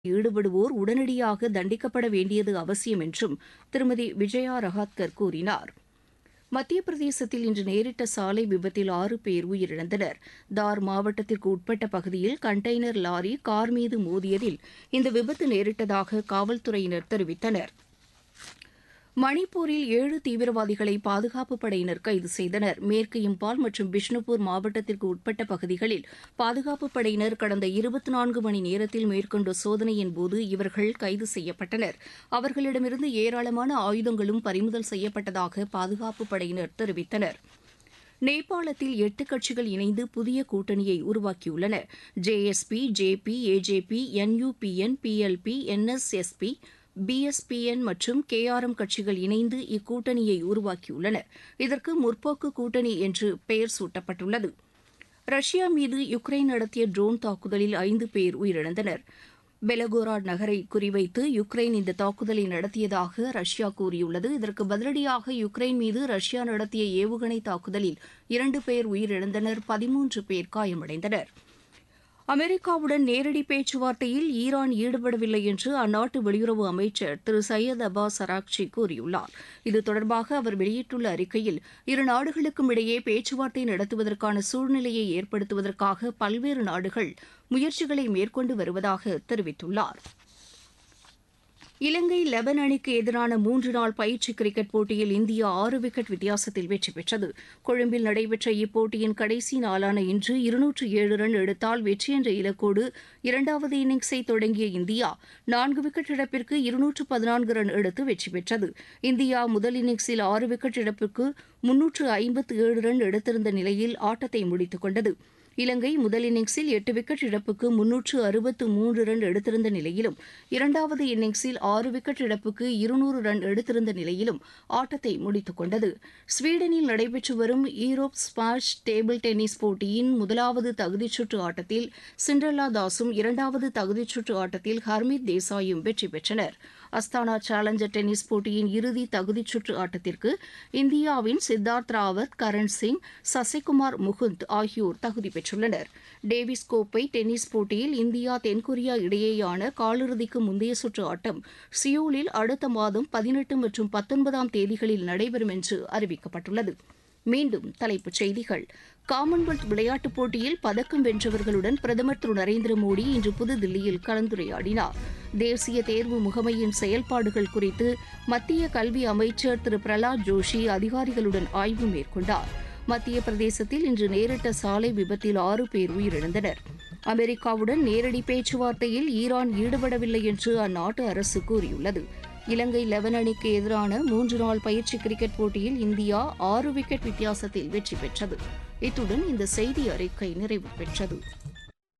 ஈடுபடுவோர் உடனடியாக தண்டிக்கப்பட வேண்டியது அவசியம் என்றும் திருமதி விஜயா ரஹாத்கர் கூறினார் மத்திய பிரதேசத்தில் இன்று நேரிட்ட சாலை விபத்தில் ஆறு பேர் உயிரிழந்தனர் தார் மாவட்டத்திற்கு உட்பட்ட பகுதியில் கண்டெய்னர் லாரி கார் மீது மோதியதில் இந்த விபத்து நேரிட்டதாக காவல்துறையினர் தெரிவித்தனர் மணிப்பூரில் ஏழு தீவிரவாதிகளை பாதுகாப்புப் படையினர் கைது செய்தனர் மேற்கு இம்பால் மற்றும் பிஷ்ணுபூர் மாவட்டத்திற்கு உட்பட்ட பகுதிகளில் பாதுகாப்புப் படையினர் கடந்த இருபத்தி நான்கு மணி நேரத்தில் மேற்கொண்ட சோதனையின் போது இவர்கள் கைது செய்யப்பட்டனர் அவர்களிடமிருந்து ஏராளமான ஆயுதங்களும் பறிமுதல் செய்யப்பட்டதாக பாதுகாப்புப் படையினர் தெரிவித்தனர் நேபாளத்தில் எட்டு கட்சிகள் இணைந்து புதிய கூட்டணியை உருவாக்கியுள்ளன JSP JP AJP NUPN PLP NSSP PSPN மற்றும் கேஆர்எம் கட்சிகள் இணைந்து இக்கூட்டணியை உருவாக்கியுள்ளன இதற்கு முற்போக்கு கூட்டணி என்று பெயர் சூட்டப்பட்டுள்ளது ரஷ்யா மீது யுக்ரைன் நடத்திய ட்ரோன் தாக்குதலில் ஐந்து பேர் உயிரிழந்தனர் பெலகோராட் நகரை குறிவைத்து யுக்ரைன் இந்த தாக்குதலை நடத்தியதாக ரஷ்யா கூறியுள்ளது இதற்கு பதிலடியாக யுக்ரைன் மீது ரஷ்யா நடத்திய ஏவுகணை தாக்குதலில் இரண்டு பேர் உயிரிழந்தனர் பதிமூன்று பேர் காயமடைந்தனர் அமெரிக்காவுடன் நேரடி பேச்சுவார்த்தையில் ஈரான் ஈடுபடவில்லை என்று அந்நாட்டு வெளியுறவு அமைச்சர் திரு சையத் அப்பாஸ் அராக்சி கூறியுள்ளார் இது தொடர்பாக அவர் வெளியிட்டுள்ள அறிக்கையில் இரு நாடுகளுக்கும் இடையே பேச்சுவார்த்தை நடத்துவதற்கான சூழ்நிலையை ஏற்படுத்துவதற்காக பல்வேறு நாடுகள் முயற்சிகளை மேற்கொண்டு வருவதாக தெரிவித்துள்ளார் இலங்கை லெபன் அணிக்கு எதிரான மூன்று நாள் பயிற்சி கிரிக்கெட் போட்டியில் இந்தியா ஆறு விக்கெட் வித்தியாசத்தில் வெற்றி பெற்றது கொழும்பில் நடைபெற்ற இப்போட்டியின் கடைசி நாளான இன்று இருநூற்று ஏழு ரன் எடுத்தால் வெற்றி என்ற இலக்கோடு இரண்டாவது இன்னிங்ஸை தொடங்கிய இந்தியா நான்கு விக்கெட் இழப்பிற்கு இருநூற்று பதினான்கு ரன் எடுத்து வெற்றி பெற்றது இந்தியா முதல் இன்னிங்ஸில் ஆறு விக்கெட் இழப்பிற்கு முன்னூற்று ஐம்பத்து ஏழு ரன் எடுத்திருந்த நிலையில் ஆட்டத்தை முடித்துக் கொண்டது இலங்கை முதல் இன்னிங்ஸில் எட்டு விக்கெட் இழப்புக்கு முன்னூற்று அறுபத்து மூன்று ரன் எடுத்திருந்த நிலையிலும் இரண்டாவது இன்னிங்ஸில் ஆறு விக்கெட் இழப்புக்கு இருநூறு ரன் எடுத்திருந்த நிலையிலும் ஆட்டத்தை முடித்துக் கொண்டது ஸ்வீடனில் நடைபெற்று வரும் ஈரோப் ஸ்மாஷ் டேபிள் டென்னிஸ் போட்டியின் முதலாவது தகுதிச்சுற்று ஆட்டத்தில் சிண்ட்ரல்லா தாஸும் இரண்டாவது தகுதிச்சுற்று ஆட்டத்தில் ஹர்மித் தேசாயும் வெற்றி பெற்றனர் அஸ்தானா சேலஞ்சர் டென்னிஸ் போட்டியின் இறுதி தகுதிச்சுற்று ஆட்டத்திற்கு இந்தியாவின் சித்தார்த் ராவத் கரண் சிங் சசிகுமார் முகுந்த் ஆகியோர் தகுதி பெற்றுள்ளனர் டேவிஸ் கோப்பை டென்னிஸ் போட்டியில் இந்தியா தென்கொரியா இடையேயான காலிறுதிக்கு முந்தைய சுற்று ஆட்டம் சியோலில் அடுத்த மாதம் பதினெட்டு மற்றும் பத்தொன்பதாம் தேதிகளில் நடைபெறும் என்று அறிவிக்கப்பட்டுள்ளது மீண்டும் தலைப்புச் செய்திகள் காமன்வெல்த் விளையாட்டுப் போட்டியில் பதக்கம் வென்றவர்களுடன் பிரதமர் திரு நரேந்திர மோடி இன்று புதுதில்லியில் கலந்துரையாடினார் தேசிய தேர்வு முகமையின் செயல்பாடுகள் குறித்து மத்திய கல்வி அமைச்சர் திரு பிரலாத் ஜோஷி அதிகாரிகளுடன் ஆய்வு மேற்கொண்டார் மத்திய பிரதேசத்தில் இன்று நேரிட்ட சாலை விபத்தில் ஆறு பேர் உயிரிழந்தனர் அமெரிக்காவுடன் நேரடி பேச்சுவார்த்தையில் ஈரான் ஈடுபடவில்லை என்று அந்நாட்டு அரசு கூறியுள்ளது இலங்கை லெவன் அணிக்கு எதிரான மூன்று நாள் பயிற்சி கிரிக்கெட் போட்டியில் இந்தியா ஆறு விக்கெட் வித்தியாசத்தில் வெற்றி பெற்றது இத்துடன் இந்த செய்தி அறிக்கை நிறைவு பெற்றது